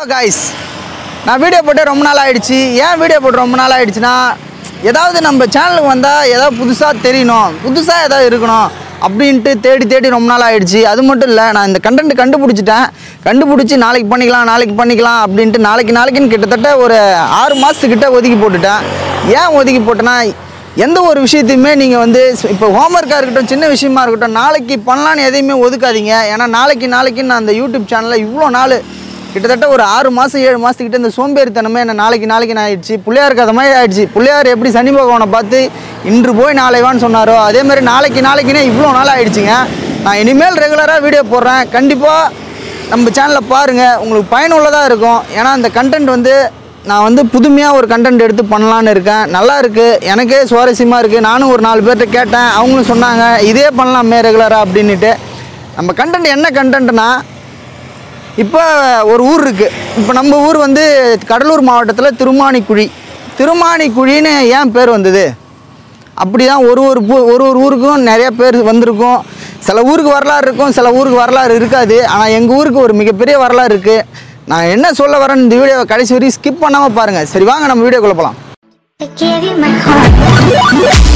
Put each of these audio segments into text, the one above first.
Guys நான் video போட்டு ரொம்ப நாள் ஆயிடுச்சு ஏன் வீடியோ போட்டு ரொம்ப நாள் ஆயிடுச்சுன்னா ஏதாவது நம்ம சேனலுக்கு வந்தால் ஏதாவது புதுசாக தெரியணும் புதுசாக ஏதாவது இருக்கணும் அப்படின்ட்டு தேடி தேடி ரொம்ப நாள் ஆயிடுச்சு அது மட்டும் இல்லை நான் இந்த கண்டென்ட் கண்டுபிடிச்சிட்டேன் கண்டுபிடிச்சி நாளைக்கு பண்ணிக்கலாம் நாளைக்கு பண்ணிக்கலாம் அப்படின்ட்டு நாளைக்கு நாளைக்குன்னு கிட்டத்தட்ட ஒரு ஆறு மாதத்துக்கிட்ட ஒதுக்கி போட்டுட்டேன் ஏன் ஒதுக்கி போட்டேன்னா எந்த ஒரு விஷயத்தையுமே நீங்கள் வந்து இப்போ ஹோம்ஒர்க்காக இருக்கட்டும் சின்ன விஷயமா இருக்கட்டும் நாளைக்கு பண்ணலான்னு எதையுமே ஒதுக்காதீங்க ஏன்னா நாளைக்கு நாளைக்கு நான் அந்த யூடியூப் சேனலில் இவ்வளோ நாள் கிட்டத்தட்ட ஒரு ஆறு மாதம் ஏழு மாதத்துக்கிட்ட இந்த சோம்பேறித்தனமே என்ன நாளைக்கு நாளைக்கு நான் ஆயிடுச்சு பிள்ளையார் கதை மாதிரி ஆயிடுச்சு பிள்ளையார் எப்படி சனி பகவானை பார்த்து இன்று போய் நாளை வான்னு சொன்னாரோ அதே மாதிரி நாளைக்கு நாளைக்குனே இவ்வளோ நாள் ஆயிடுச்சுங்க நான் இனிமேல் ரெகுலராக வீடியோ போடுறேன் கண்டிப்பாக நம்ம சேனலை பாருங்கள் உங்களுக்கு பயனுள்ளதாக இருக்கும் ஏன்னா இந்த கண்டென்ட் வந்து நான் வந்து புதுமையாக ஒரு கண்டென்ட் எடுத்து பண்ணலான்னு இருக்கேன் நல்லா இருக்குது எனக்கே சுவாரஸ்யமாக இருக்குது நானும் ஒரு நாலு பேர்கிட்ட கேட்டேன் அவங்களும் சொன்னாங்க இதே பண்ணலாமே ரெகுலராக அப்படின்னுட்டு நம்ம கண்டென்ட் என்ன கண்டென்ட்னா இப்போ ஒரு ஊர் இருக்குது இப்போ நம்ம ஊர் வந்து கடலூர் மாவட்டத்தில் திருமானிக்குழி திருமானிக்குழின்னு ஏன் பேர் வந்தது அப்படி தான் ஒரு ஒரு பூ ஒரு ஒரு ஊருக்கும் நிறைய பேர் வந்திருக்கும் சில ஊருக்கு வரலாறு இருக்கும் சில ஊருக்கு வரலாறு இருக்காது ஆனால் எங்கள் ஊருக்கு ஒரு மிகப்பெரிய வரலாறு இருக்குது நான் என்ன சொல்ல வரேன்னு இந்த வீடியோவை கடைசி வரையும் ஸ்கிப் பண்ணாமல் பாருங்கள் சரி வாங்க நம்ம வீடியோக்குள்ளே போகலாம் I gave you my heart.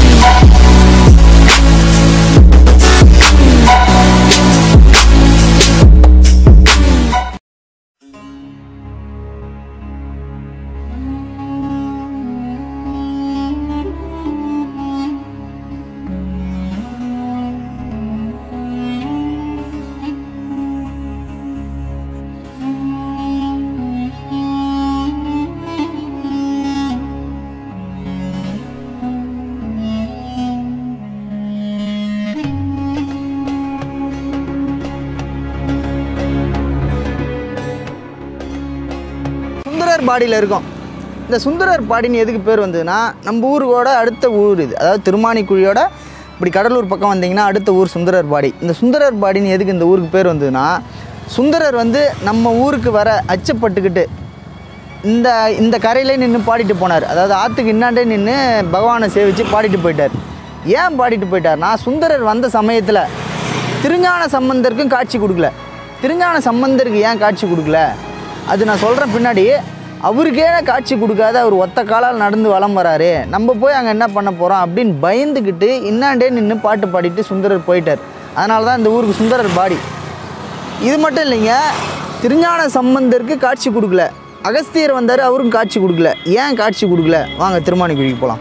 Sundarar பாடியில் இருக்கோம் இந்த சுந்தரர் பாடின்னு எதுக்கு பேர் வந்ததுன்னா நம்ம ஊரோட அடுத்த ஊர் இது அதாவது திருமானிக்குழியோட இப்படி கடலூர் பக்கம் வந்தீங்கன்னா அடுத்த ஊர் சுந்தரர் பாடி இந்த சுந்தரர் பாடின்னு எதுக்கு இந்த ஊருக்கு பேர் வந்ததுன்னா சுந்தரர் வந்து நம்ம ஊருக்கு வர அச்சப்பட்டுக்கிட்டு இந்த இந்த கரையிலே நின்று பாடிட்டு போனார் அதாவது ஆற்றுக்கு இன்னாண்டே நின்று பகவானை சேவிச்சு பாடிட்டு போயிட்டார் ஏன் பாடிட்டு போயிட்டார்னா சுந்தரர் வந்த சமயத்தில் திருஞான சம்பந்தருக்கும் காட்சி கொடுக்கல திருஞான சம்பந்தருக்கு ஏன் காட்சி கொடுக்கல அது நான் சொல்கிறேன் பின்னாடி அவருக்கே காட்சி கொடுக்காத அவர் ஒத்த காலால் நடந்து வலம் வராரு நம்ம போய் அங்கே என்ன பண்ண போகிறோம் அப்படின்னு பயந்துக்கிட்டு இன்னாண்டே நின்று பாட்டு பாடிட்டு சுந்தரர் போயிட்டார் அதனால தான் இந்த ஊருக்கு சுந்தரர் பாடி இது மட்டும் இல்லைங்க திருஞான சம்பந்தருக்கு காட்சி கொடுக்கல அகஸ்தியர் வந்தார் அவரும் காட்சி கொடுக்கல ஏன் காட்சி கொடுக்கல வாங்க திருமானிக்குழிக்கு போகலாம்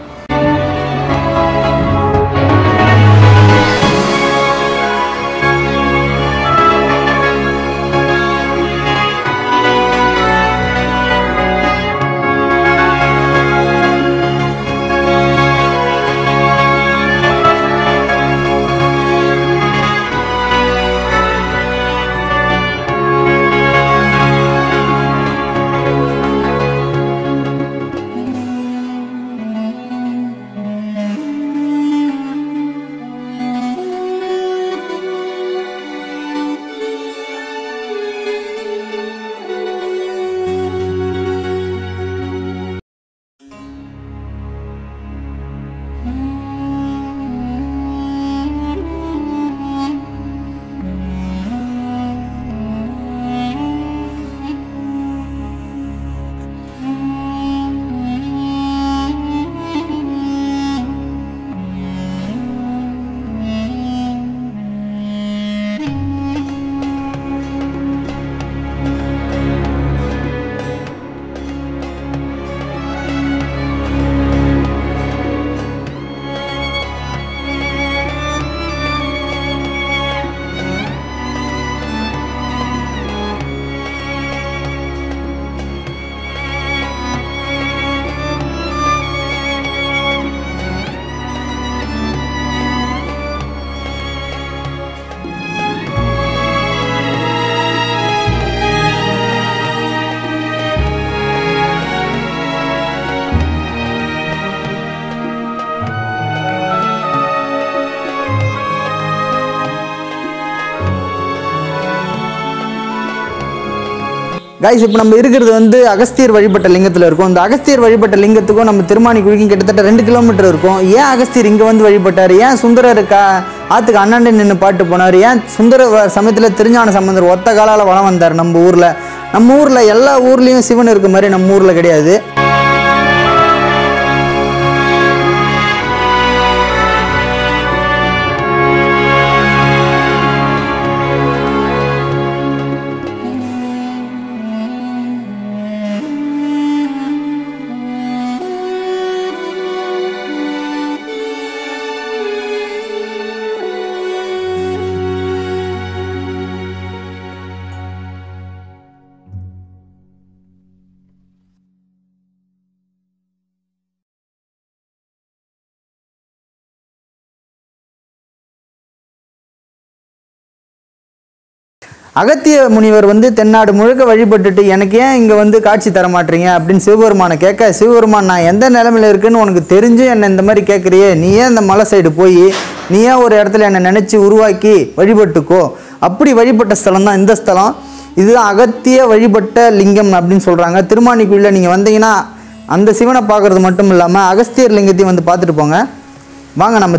கைஸ் இப்போ நம்ம இருக்கிறது வந்து அகஸ்தியர் வழிபட்ட லிங்கத்தில் இருக்கும் இந்த அகஸ்தியர் வழிபட்ட லிங்கத்துக்கும் நம்ம திருமானிக்குழிக்கும் கிட்டத்தட்ட ரெண்டு கிலோமீட்டர் இருக்கும் ஏன் அகஸ்தியர் இங்கே வந்து வழிபட்டார் ஏன் சுந்தரர் கா ஆற்றுக்கு அண்ணாண்டு நின்று பாட்டு போனார் ஏன் சுந்தர சமயத்தில் திருஞான சம்பந்தர் ஒத்த காலால் வளம் வந்தார் நம்ம ஊரில் நம்ம ஊரில் எல்லா ஊர்லேயும் சிவன் இருக்க மாதிரி நம்ம ஊரில் கிடையாது அகத்திய முனிவர் வந்து தென்னாடு முழுக்க வழிபட்டுட்டு எனக்கு ஏன் இங்கே வந்து காட்சி தர மாட்டீங்க அப்படின்னு சிவபெருமானை கேட்க சிவபெருமான் நான் எந்த நிலமையில இருக்குன்னு உனக்கு தெரிஞ்சும் என்னை இந்த மாதிரி கேட்குறியே நீ ஏன் இந்த மலை சைடு போய் நீ ஏன் ஒரு இடத்துல என்னை நினச்சி உருவாக்கி வழிபட்டுக்கோ அப்படி வழிபட்ட ஸ்தலம் தான் இந்த ஸ்தலம் இதுதான் அகத்திய வழிபட்ட லிங்கம் அப்படின்னு சொல்கிறாங்க திருமானிக்குள்ள நீங்கள் வந்தீங்கன்னா அந்த சிவனை பார்க்குறது மட்டும் இல்லாமல் அகஸ்தியர் லிங்கத்தையும் வந்து பார்த்துட்டு போங்க வாங்க நம்ம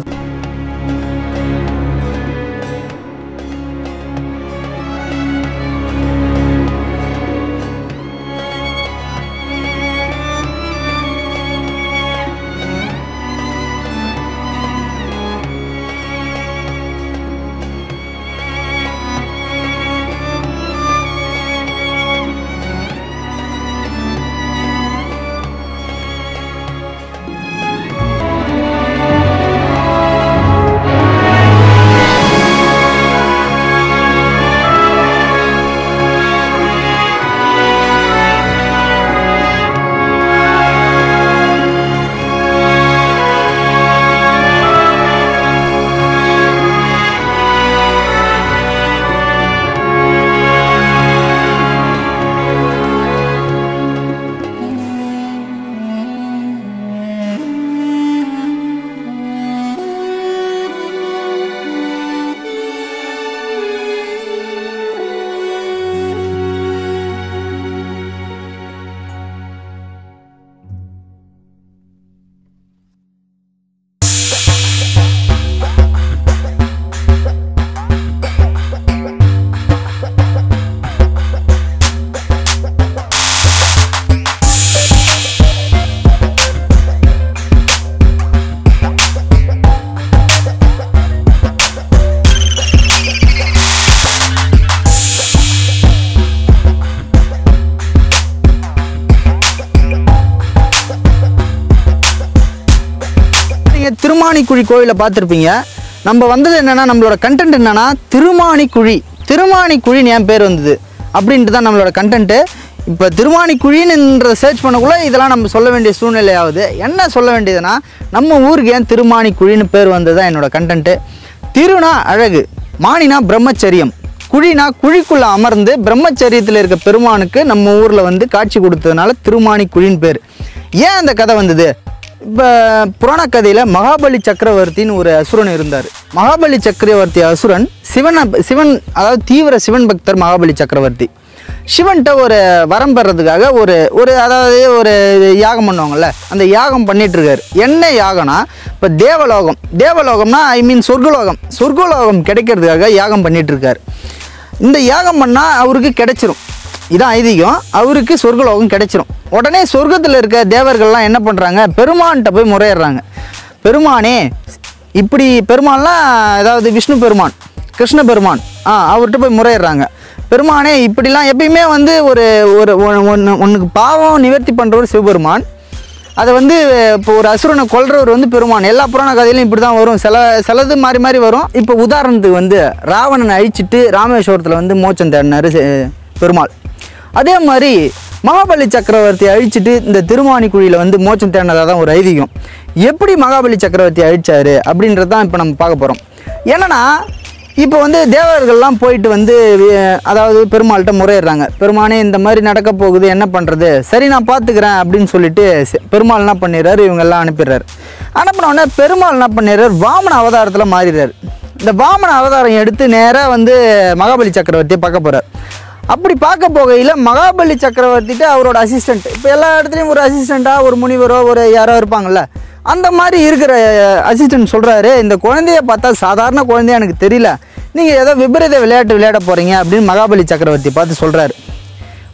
நீங்கள் திருமானிக்குழி கோயிலை பார்த்துருப்பீங்க நம்ம வந்தது என்னன்னா நம்மளோட கண்டென்ட் என்னன்னா திருமானிக்குழி திருமானிக்குழின்னு என் பேர் வந்தது அப்படின்ட்டு தான் நம்மளோட கண்டென்ட்டு இப்போ திருமானிக்குழின்ற சர்ச் பண்ணக்குள்ள இதெல்லாம் நம்ம சொல்ல வேண்டிய சூழ்நிலை ஆகுது என்ன சொல்ல வேண்டியதுன்னா நம்ம ஊருக்கு ஏன் திருமானிக்குழின்னு பேர் வந்தது தான் என்னோட கண்டென்ட்டு திருனா அழகு மானினா பிரம்மச்சரியம் குழினா குழிக்குள்ள அமர்ந்து பிரம்மச்சரியத்தில் இருக்க பெருமானுக்கு நம்ம ஊரில் வந்து காட்சி கொடுத்ததுனால திருமானிக்குழின்னு பேர் ஏன் அந்த கதை வந்தது இப்போ புராண கதையில் மகாபலி சக்கரவர்த்தின்னு ஒரு அசுரன் இருந்தார் மகாபலி சக்கரவர்த்தி அசுரன் சிவன் சிவன் அதாவது தீவிர சிவன் பக்தர் மகாபலி சக்கரவர்த்தி சிவன்கிட்ட ஒரு வரம் பெறதுக்காக ஒரு ஒரு அதாவது ஒரு யாகம் பண்ணுவாங்கல்ல அந்த யாகம் பண்ணிட்டு இருக்காரு என்ன யாகம்னா இப்போ தேவலோகம் தேவலோகம்னா ஐ மீன் சொர்க்கலோகம் சொர்க்கலோகம் கிடைக்கிறதுக்காக யாகம் பண்ணிட்டு இருக்காரு இந்த யாகம் பண்ணால் அவருக்கு கிடைச்சிரும் இதான் ஐதீகம் அவருக்கு சொர்க்கலோகம் கிடைச்சிரும் உடனே சொர்க்கத்தில் இருக்க தேவர்கள்லாம் என்ன பண்ணுறாங்க பெருமான்கிட்ட போய் முறையிடுறாங்க பெருமானே இப்படி பெருமாள்லாம் அதாவது விஷ்ணு பெருமான் கிருஷ்ண பெருமான் ஆ அவர்கிட்ட போய் முறையிடுறாங்க பெருமானே இப்படிலாம் எப்பயுமே வந்து ஒரு ஒரு ஒன்று ஒன்றுக்கு பாவம் நிவர்த்தி பண்ணுறவர் சிவபெருமான் அதை வந்து இப்போ ஒரு அசுரனை கொல்றவர் வந்து பெருமான் எல்லா புராண கதையிலும் இப்படி தான் வரும் சில சிலது மாறி மாறி வரும் இப்போ உதாரணத்துக்கு வந்து ராவணனை அழிச்சிட்டு ராமேஸ்வரத்தில் வந்து மோட்சம் தேடினார் பெருமாள் அதே மாதிரி மகாபலி சக்கரவர்த்தி அழிச்சிட்டு இந்த திருமானிக்குழியில் வந்து மோட்சம் தேடினதாக தான் ஒரு ஐதீகம் எப்படி மகாபலி சக்கரவர்த்தி அழிச்சாரு அப்படின்றது தான் இப்போ நம்ம பார்க்க போகிறோம் என்னன்னா இப்போ வந்து தேவர்கள்லாம் போயிட்டு வந்து வி- அதாவது பெருமாள்கிட்ட முறையிடுறாங்க பெருமானே இந்த மாதிரி நடக்க போகுது என்ன பண்ணுறது சரி நான் பார்த்துக்கிறேன் அப்படின்னு சொல்லிட்டு செ- பெருமாள் என்ன பண்ணிடுறாரு இவங்க எல்லாம் அனுப்பிடுறாரு அனுப்பின உடனே பெருமாள் என்ன பண்ணிடுறாரு வாமன அவதாரத்தில் மாறிடுறாரு இந்த வாமன அவதாரம் எடுத்து நேராக வந்து மகாபலி சக்கரவர்த்தியை பார்க்க போகிறார் அப்படி பார்க்க போகையில் மகாபலி சக்கரவர்த்திட்ட அவரோட அசிஸ்டன்ட் இப்போ எல்லா இடத்துலையும் ஒரு அசிஸ்டண்ட்டாக ஒரு முனிவரோ ஒரு யாரோ இருப்பாங்கல்ல அந்த மாதிரி இருக்கிற அசிஸ்டன்ட் சொல்கிறாரு இந்த குழந்தைய பார்த்தா சாதாரண குழந்தைய எனக்கு தெரியல நீங்கள் ஏதோ விபரீத விளையாட்டு விளையாட போகிறீங்க அப்படின்னு மகாபலி சக்கரவர்த்தி பார்த்து சொல்கிறாரு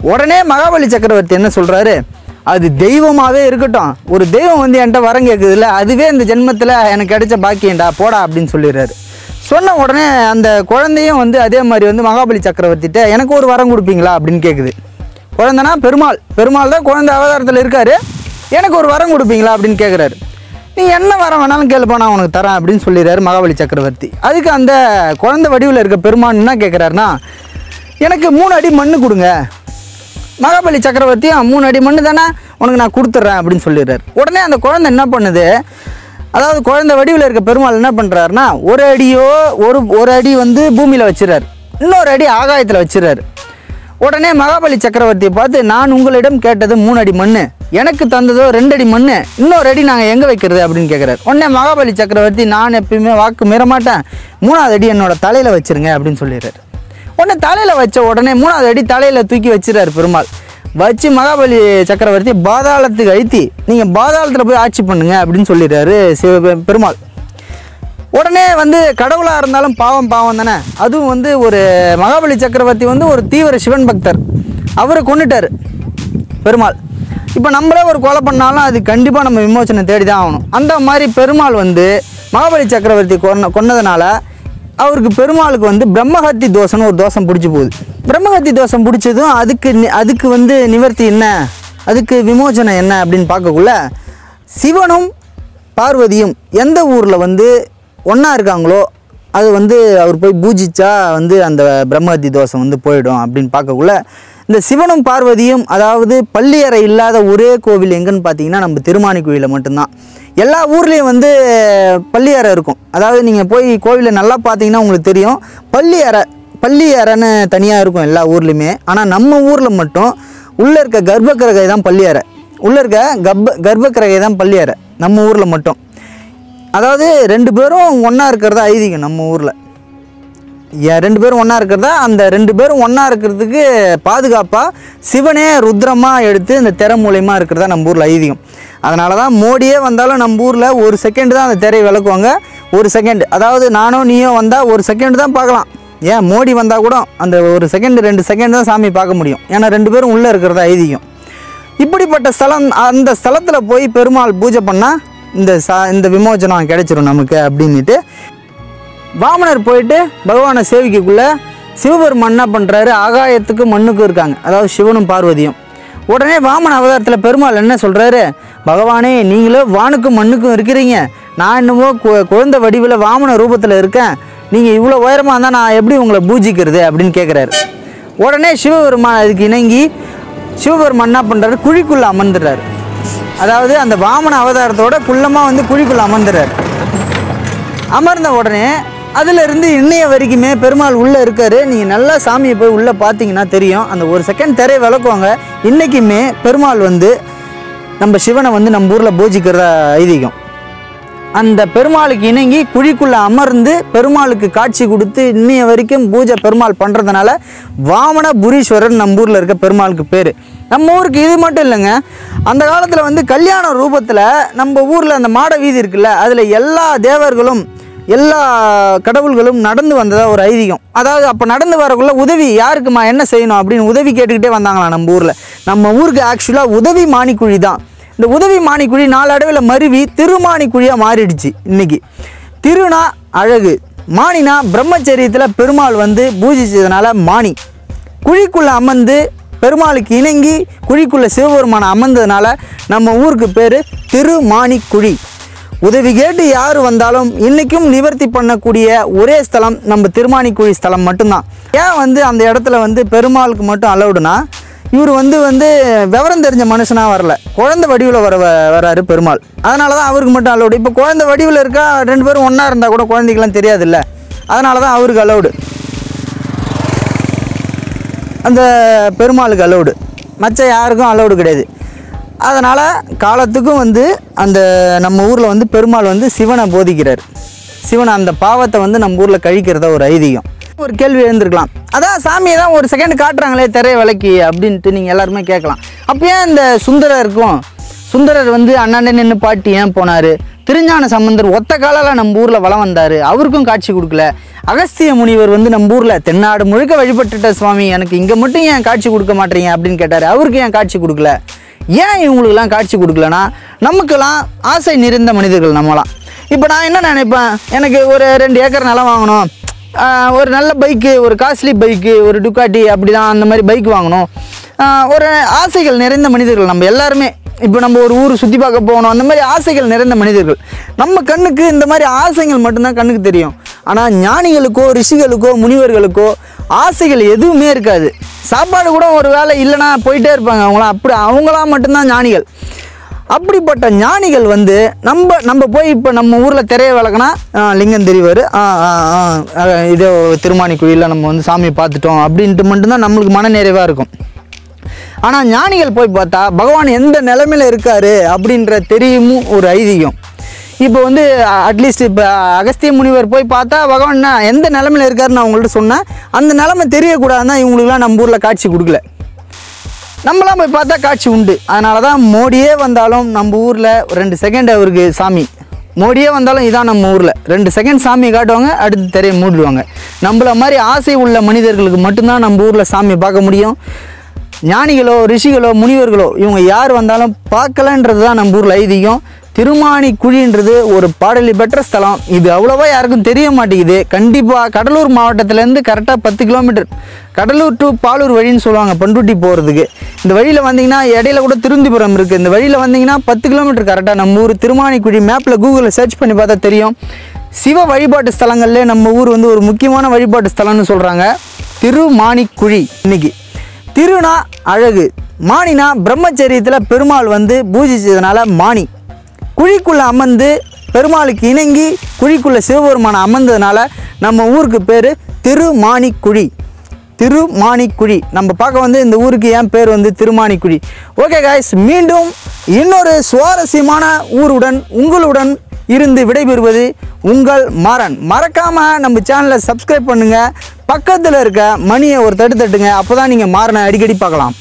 உடனே மகாபலி சக்கரவர்த்தி என்ன சொல்கிறாரு அது தெய்வமாகவே இருக்கட்டும் ஒரு தெய்வம் வந்து என்கிட்ட வரம் கேட்குதுல்ல அதுவே இந்த ஜென்மத்தில் எனக்கு கிடைச்ச பாக்கியண்டா போடா அப்படின்னு சொல்லிடுறாரு சொன்ன உடனே அந்த குழந்தையும் வந்து அதே மாதிரி வந்து மகாபலி சக்கரவர்த்திட்ட எனக்கு ஒரு வரம் கொடுப்பீங்களா அப்படின்னு கேட்குது குழந்தைனா பெருமாள் பெருமாள் தான் குழந்தை அவதாரத்தில் இருக்காரு எனக்கு ஒரு வரம் கொடுப்பீங்களா அப்படின்னு கேட்குறாரு நீ என்ன வரம் வேணாலும் கேளுப்பா நான் உனக்கு தரேன் அப்படின்னு சொல்லிடுறாரு மகாபலி சக்கரவர்த்தி அதுக்கு அந்த குழந்தை வடிவில் இருக்க பெருமான் என்ன கேட்குறாருன்னா எனக்கு மூணு அடி மண்ணு கொடுங்க மகாபலி சக்கரவர்த்தியும் மூணு அடி மண்ணு தானே உனக்கு நான் கொடுத்துட்றேன் அப்படின்னு சொல்லிடுறாரு உடனே அந்த குழந்தை என்ன பண்ணுது அதாவது குழந்தை வடிவில் இருக்க பெருமாள் என்ன பண்ணுறாருன்னா ஒரு அடியோ ஒரு ஒரு அடி வந்து பூமியில் வச்சிடறாரு இன்னொரு அடி ஆகாயத்தில் வச்சிடறாரு உடனே மகாபலி சக்கரவர்த்தியை பார்த்து நான் உங்களிடம் கேட்டது மூணு அடி மண் எனக்கு தந்ததோ ரெண்டு அடி மண் இன்னொரு அடி நாங்கள் எங்கே வைக்கிறது அப்படின்னு கேட்குறாரு உடனே மகாபலி சக்கரவர்த்தி நான் எப்பயுமே வாக்கு மீற மாட்டேன் மூணாவது அடி என்னோட தலையில் வச்சிருங்க அப்படின்னு சொல்லிடுறாரு உடனே தலையில் வச்ச உடனே மூணாவது அடி தலையில் தூக்கி வச்சிடறாரு பெருமாள் வச்சு மகாபலி சக்கரவர்த்தி பாதாளத்துக்கு அழுத்தி நீங்கள் பாதாளத்தில் போய் ஆட்சி பண்ணுங்க அப்படின்னு சொல்லிடுறாரு சிவ பெருமாள் உடனே வந்து கடவுளாக இருந்தாலும் பாவம் பாவம் தானே அதுவும் வந்து ஒரு மகாபலி சக்கரவர்த்தி வந்து ஒரு தீவிர சிவன் பக்தர் அவரை கொண்டுட்டார் பெருமாள் இப்போ நம்மளே ஒரு கொலை பண்ணாலும் அது கண்டிப்பாக நம்ம விமோசனம் தேடி தான் ஆகணும் அந்த மாதிரி பெருமாள் வந்து மகாபலி சக்கரவர்த்தி கொன்ன கொன்னதுனால அவருக்கு பெருமாளுக்கு வந்து பிரம்மஹத்தி தோஷம்னு ஒரு தோஷம் பிடிச்சி போகுது பிரம்மஹத்தி தோஷம் பிடிச்சதும் அதுக்கு நி- அதுக்கு வந்து நிவர்த்தி என்ன அதுக்கு விமோசனம் என்ன அப்படின்னு பார்க்கக்குள்ள சிவனும் பார்வதியும் எந்த ஊரில் வந்து ஒன்றா இருக்காங்களோ அது வந்து அவர் போய் பூஜிச்சா வந்து அந்த பிரம்மஹத்தி தோஷம் வந்து போயிடும் அப்படின்னு பார்க்கக்குள்ள இந்த சிவனும் பார்வதியும் அதாவது பள்ளியறை இல்லாத ஒரே கோவில் எங்கன்னு பார்த்தீங்கன்னா நம்ம திருமானி கோயிலில் மட்டும்தான் எல்லா ஊர்லேயும் வந்து பள்ளியறை இருக்கும் அதாவது நீங்கள் போய் கோவிலில் நல்லா பார்த்தீங்கன்னா உங்களுக்கு தெரியும் பள்ளியறை பள்ளி அறைன்னு தனியாக இருக்கும் எல்லா ஊர்லேயுமே ஆனால் நம்ம ஊரில் மட்டும் உள்ளே இருக்க கர்ப்பக்கிரகை தான் பள்ளி அறை உள்ளே இருக்க கர்ப்ப கர்ப்பக்கிரகை தான் பள்ளி அறை நம்ம ஊரில் மட்டும் அதாவது ரெண்டு பேரும் ஒன்றா இருக்கிறதா ஐதீகம் நம்ம ஊரில் ஏன் ரெண்டு பேரும் ஒன்றா இருக்கிறதா அந்த ரெண்டு பேரும் ஒன்றா இருக்கிறதுக்கு பாதுகாப்பாக சிவனே ருத்ரமாக எடுத்து இந்த திரை மூலியமாக இருக்கிறதா நம்ம ஊரில் ஐதீகம் அதனால தான் மோடியே வந்தாலும் நம்ம ஊரில் ஒரு செகண்ட் தான் அந்த திரையை விளக்குவாங்க ஒரு செகண்ட் அதாவது நானோ நீயோ வந்தால் ஒரு செகண்ட் தான் பார்க்கலாம் ஏன் மோடி வந்தால் கூட அந்த ஒரு செகண்ட் ரெண்டு செகண்ட் தான் சாமி பார்க்க முடியும் ஏன்னா ரெண்டு பேரும் உள்ளே இருக்கிறதா ஐதீகம் இப்படிப்பட்ட ஸ்தலம் அந்த ஸ்தலத்தில் போய் பெருமாள் பூஜை பண்ணால் இந்த சா இந்த விமோச்சனம் கிடைச்சிரும் நமக்கு அப்படின்ட்டு வாமனர் போயிட்டு பகவானை சேவிக்கக்குள்ள சிவபெருமான் என்ன பண்ணுறாரு ஆகாயத்துக்கும் மண்ணுக்கும் இருக்காங்க அதாவது சிவனும் பார்வதியும் உடனே வாமன அவதாரத்தில் பெருமாள் என்ன சொல்கிறாரு பகவானே நீங்களும் வானுக்கும் மண்ணுக்கும் இருக்கிறீங்க நான் என்னமோ கு- குழந்தை வடிவில் வாமன ரூபத்தில் இருக்கேன் நீங்கள் இவ்வளோ உயரமாக இருந்தால் நான் எப்படி உங்களை பூஜிக்கிறது அப்படின்னு கேட்குறாரு உடனே சிவபெருமான் அதுக்கு இணங்கி சிவபெருமான் என்ன பண்ணுறாரு குழிக்குள்ளே அமர்ந்துடுறாரு அதாவது அந்த வாமன அவதாரத்தோட குள்ளமாக வந்து குழிக்குள்ளே அமர்ந்துடுறாரு அமர்ந்த உடனே அதுல இருந்து இன்னைய வரைக்குமே பெருமாள் உள்ளே இருக்காரு நீங்கள் நல்லா சாமியை போய் உள்ளே பார்த்தீங்கன்னா தெரியும் அந்த ஒரு செகண்ட் திரையை விளக்குவாங்க இன்றைக்குமே பெருமாள் வந்து நம்ம சிவனை வந்து நம்ம ஊரில் பூஜிக்கிறதா ஐதீகம் அந்த பெருமாளுக்கு இணங்கி குழிக்குள்ளே அமர்ந்து பெருமாளுக்கு காட்சி கொடுத்து இன்னைய வரைக்கும் பூஜை பெருமாள் பண்ணுறதுனால வாமன புரீஸ்வரர் நம்ம ஊரில் இருக்க பெருமாளுக்கு பேர் நம்ம ஊருக்கு இது மட்டும் இல்லைங்க அந்த காலத்தில் வந்து கல்யாண ரூபத்தில் நம்ம ஊரில் அந்த மாட வீதி இருக்குல்ல அதில் எல்லா தேவர்களும் எல்லா கடவுள்களும் நடந்து வந்ததா ஒரு ஐதீகம் அதாவது அப்போ நடந்து வரக்குள்ள உதவி யாருக்குமா என்ன செய்யணும் அப்படின்னு உதவி கேட்டுக்கிட்டே வந்தாங்களாம் நம்ம ஊரில் நம்ம ஊருக்கு ஆக்சுவலாக உதவி மானிக்குழி தான் இந்த உதவி மானிக்குழி நாளடைவில் மருவி திருமானிக்குழியாக மாறிடுச்சு இன்னைக்கு திருனா அழகு மானினா பிரம்மச்சரியத்தில் பெருமாள் வந்து பூஜிச்சதுனால மானி குழிக்குள்ளே அமர்ந்து பெருமாளுக்கு இணங்கி குழிக்குள்ளே சிவபெருமானை அமர்ந்ததுனால நம்ம ஊருக்கு பேர் திருமானிக்குழி உதவி கேட்டு யார் வந்தாலும் இன்றைக்கும் நிவர்த்தி பண்ணக்கூடிய ஒரே ஸ்தலம் நம்ம திருமானிக்குழி ஸ்தலம் மட்டும்தான் ஏன் வந்து அந்த இடத்துல வந்து பெருமாளுக்கு மட்டும் அலௌடுனா இவர் வந்து வந்து விவரம் தெரிஞ்ச மனுஷனாக வரல குழந்தை வடிவில் வர வ- வராரு பெருமாள் அதனால தான் அவருக்கு மட்டும் அலௌடு இப்போ குழந்தை வடிவில் இருக்கா ரெண்டு பேரும் ஒன்றா இருந்தால் கூட குழந்தைக்கெல்லாம் தெரியாதுல்ல அதனால தான் அவருக்கு அலௌடு அந்த பெருமாளுக்கு அலௌடு மற்ற யாருக்கும் அலௌடு கிடையாது அதனால் காலத்துக்கும் வந்து அந்த நம்ம ஊரில் வந்து பெருமாள் வந்து சிவனை போதிக்கிறார் சிவனை அந்த பாவத்தை வந்து நம்ம ஊரில் கழிக்கிறதா ஒரு ஐதீகம் ஒரு கேள்வி எழுந்திருக்கலாம் அதான் சாமியை தான் ஒரு செகண்ட் காட்டுறாங்களே திரை விளக்கி அப்படின்ட்டு நீங்கள் எல்லாருமே கேட்கலாம் அப்போ ஏன் இந்த சுந்தரருக்கும் சுந்தரர் வந்து அண்ணாண்டே நின்று பாட்டி ஏன் போனார் திருஞான சம்பந்தர் ஒத்த காலால் நம்ம ஊரில் வலம் வந்தார் அவருக்கும் காட்சி கொடுக்கல அகஸ்திய முனிவர் வந்து நம்ம ஊரில் தென்னாடு முழுக்க வழிபட்டுட்ட சுவாமி எனக்கு இங்கே மட்டும் ஏன் காட்சி கொடுக்க மாட்டீங்க அப்படின்னு கேட்டார் அவருக்கு ஏன் காட்சி கொடுக்கல ஏன் இவங்களுக்கெல்லாம் காட்சி கொடுக்கலனா நமக்கெல்லாம் ஆசை நிறைந்த மனிதர்கள் நம்மலாம் இப்போ நான் என்ன நினைப்பேன் எனக்கு ஒரு ரெண்டு ஏக்கர் நிலம் வாங்கணும் ஆஹ் ஒரு நல்ல பைக்கு ஒரு காஸ்ட்லி பைக்கு ஒரு டுக்காட்டி அப்படி தான் அந்த மாதிரி பைக் வாங்கணும் ஆஹ் ஒரு ஆசைகள் நிறைந்த மனிதர்கள் நம்ம எல்லாருமே இப்போ நம்ம ஒரு ஊர் சுற்றி பார்க்க போகணும் அந்த மாதிரி ஆசைகள் நிறைந்த மனிதர்கள் நம்ம கண்ணுக்கு இந்த மாதிரி ஆசைகள் மட்டும்தான் கண்ணுக்கு தெரியும் ஆனால் ஞானிகளுக்கோ ரிஷிகளுக்கோ முனிவர்களுக்கோ ஆசைகள் எதுவுமே இருக்காது சாப்பாடு கூட ஒரு வேலை இல்லைன்னா போயிட்டே இருப்பாங்க அவங்களாம் அப்படி அவங்களாம் மட்டும்தான் ஞானிகள் அப்படிப்பட்ட ஞானிகள் வந்து நம்ம நம்ம போய் இப்போ நம்ம ஊரில் திரைய விளக்குனா லிங்கம் தெரிவார் இதோ திருமானி குழியில் நம்ம வந்து சாமியை பார்த்துட்டோம் அப்படின்ட்டு மட்டும்தான் நம்மளுக்கு மன நிறைவாக இருக்கும் ஆனால் ஞானிகள் போய் பார்த்தா பகவான் எந்த நிலைமையில் இருக்காரு அப்படின்ற தெரியுமும் ஒரு ஐதீகம் இப்போ வந்து அட்லீஸ்ட் இப்போ அகஸ்திய முனிவர் போய் பார்த்தா பகவான் என்ன எந்த நிலைமையில் இருக்காருன்னு நான் உங்கள்ட்ட சொன்னேன் அந்த நிலைமை தெரியக்கூடாதுன்னா இவங்களுக்குலாம் நம்ம ஊரில் காட்சி கொடுக்கல நம்மளாம் போய் பார்த்தா காட்சி உண்டு அதனால தான் மோடியே வந்தாலும் நம்ம ஊரில் ரெண்டு செகண்ட் அவருக்கு சாமி மோடியே வந்தாலும் இதான் நம்ம ஊரில் ரெண்டு செகண்ட் சாமியை காட்டுவாங்க அடுத்து திரையை மூடிடுவாங்க நம்மள மாதிரி ஆசை உள்ள மனிதர்களுக்கு மட்டும்தான் நம்ம ஊரில் சாமியை பார்க்க முடியும் ஞானிகளோ ரிஷிகளோ முனிவர்களோ இவங்க யார் வந்தாலும் பார்க்கலன்றது தான் நம்ம ஊரில் ஐதீகம் திருமானி குழின்றது ஒரு பாடலி பெற்ற ஸ்தலம் இது அவ்வளோவா யாருக்கும் தெரிய மாட்டேங்குது கண்டிப்பாக கடலூர் மாவட்டத்துலேருந்து கரெக்டாக பத்து கிலோமீட்டர் கடலூர் டு பாலூர் வழின்னு சொல்லுவாங்க பண்ருட்டி போகிறதுக்கு இந்த வழியில் வந்தீங்கன்னா இடையில கூட திருந்திபுரம் இருக்குது இந்த வழியில் வந்தீங்கன்னா பத்து கிலோமீட்டர் கரெக்டாக நம்ம ஊர் திருமானிக்குழி மேப்பில் கூகுளில் சர்ச் பண்ணி பார்த்தா தெரியும் சிவ வழிபாட்டு ஸ்தலங்கள்லேயே நம்ம ஊர் வந்து ஒரு முக்கியமான வழிபாட்டு ஸ்தலம்னு சொல்கிறாங்க திருமானிக்குழி இன்னைக்கு திருனா அழகு மானினா பிரம்மச்சரியத்தில் பெருமாள் வந்து பூஜிச்சதுனால மானி குழிக்குள்ளே அமர்ந்து பெருமாளுக்கு இணங்கி குழிக்குள்ளே சிவபெருமானை அமர்ந்ததுனால நம்ம ஊருக்கு பேர் திருமானிக்குழி திருமானிக்குழி நம்ம பார்க்க வந்து இந்த ஊருக்கு ஏன் பேர் வந்து திருமானிக்குழி ஓகே காய்ஸ் மீண்டும் இன்னொரு சுவாரஸ்யமான ஊருடன் உங்களுடன் இருந்து விடைபெறுவது உங்கள் மாறன் மறக்காம நம்ம சேனலை சப்ஸ்கிரைப் பண்ணுங்க பக்கத்தில் இருக்க மணியை ஒரு தட்டு தட்டுங்க அப்போதான் நீங்கள் மாறனை அடிக்கடி பார்க்கலாம்